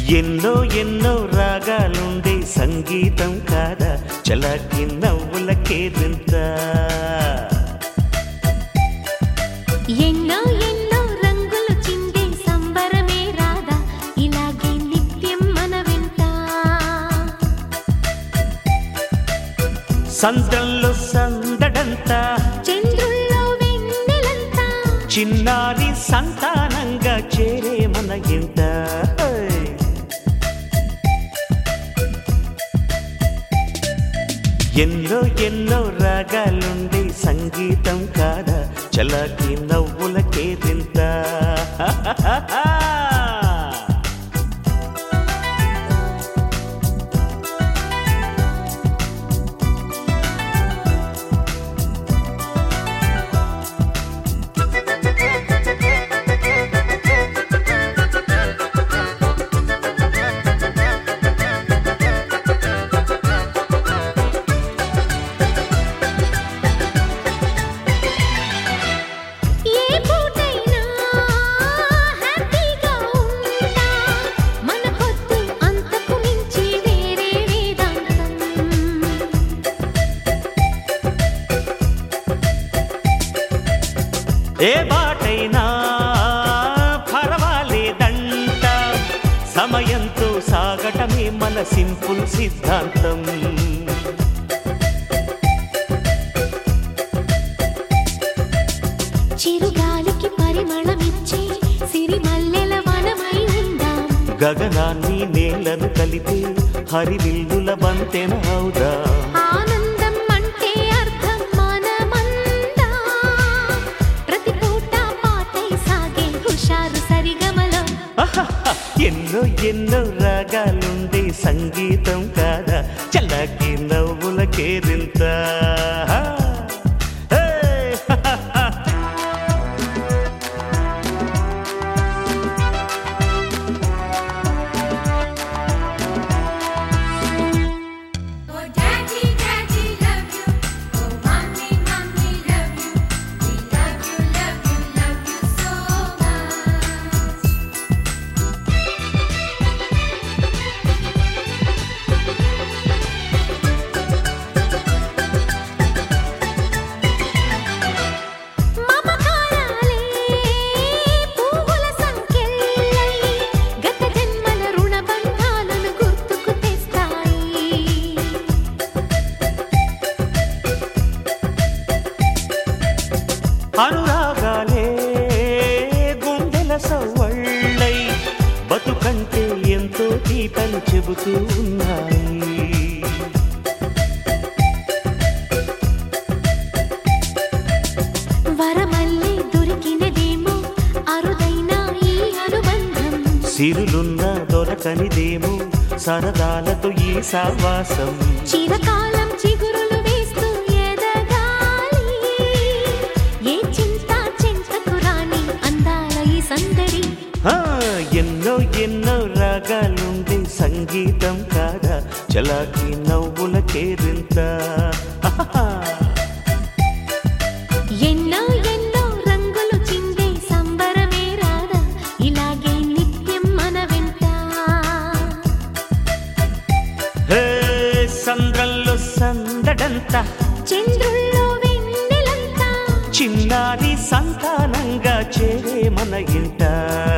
ఎన్నో ఎన్నో రాగాలుండే సంగీతం కాదా చలాకి నవ్వులకేరింత ఎన్నో ఎన్నో రంగులు చిందే సంబరమే రాదా ఇలాగే నిత్యం మన వెంట సంద్రంలో సందడంతా చంద్రుల్లో వెన్నెలంతా చిన్నారి సంతానంగా చేరే మన ఇంట హై. ఎన్నో ఎన్నో రాగాలుండే సంగీతం కాదా చలాకి నవ్వులకే తింత ఏ పూటైనా హ్యాపీగా ఉంటా మనకొద్దు అంతకు మించి వేరే వేదాంతం ఏ బాటైనా పర్వాలేదంట సమయంతో సాగటమే మన సింపుల్ సిద్ధాంతం చిరుగాలికి పరిమళమిచ్చే సిరిమల్లెల వనమై ఉందాం గగనాన్ని నేలను కలిపి హరివిల్లుల బంతెన అవుదా ఆనందం అంటే అర్థం మనమందా ప్రతి పూట పాటై సాగే హుషారు సరిగమలో అహహ, ఎన్నో ఎన్నో రాగాలుండే సంగీతం కాదా చల్లకి నవ్వుల Kerintha Oh daddy, daddy, love you. Oh mommy, mommy, love you. We love you, love you, love you so much. మమకారాలే పువ్వుల సంకెళ్ళై గత జన్మల రుణ బంధాలను గుర్తుకు తెస్తాయి అనురాగాలే గుండెల సవ్వళ్ళై బతుకంటే ఎంతో తీపని చెబుతూ ఉన్నాయి వరమల్లే దొరికినదేమో అరుదైన ఈ అనుబంధం సిరులున్న దొరకనిదేమో సరదాలతో ఈ సావాసం చిరకాలం చిగురులు వేస్తూ ఎదగాలి ఏ చింత చింతకు రాని అందాల ఈ సందడి ఆ, ఎన్నో ఎన్నో రాగాలుండే సంగీతం కాదా చలాకి నవ్వుల కేరింత ఎన్నో ఎన్నో రంగులు చిందే సంబరమే రాదా ఇలాగే నిత్యం మన వెంట హే సంద్రంలో సందడంతా చంద్రుల్లో వెన్నెలంతా చిన్నారి సంతానంగా చేరే మన ఇంట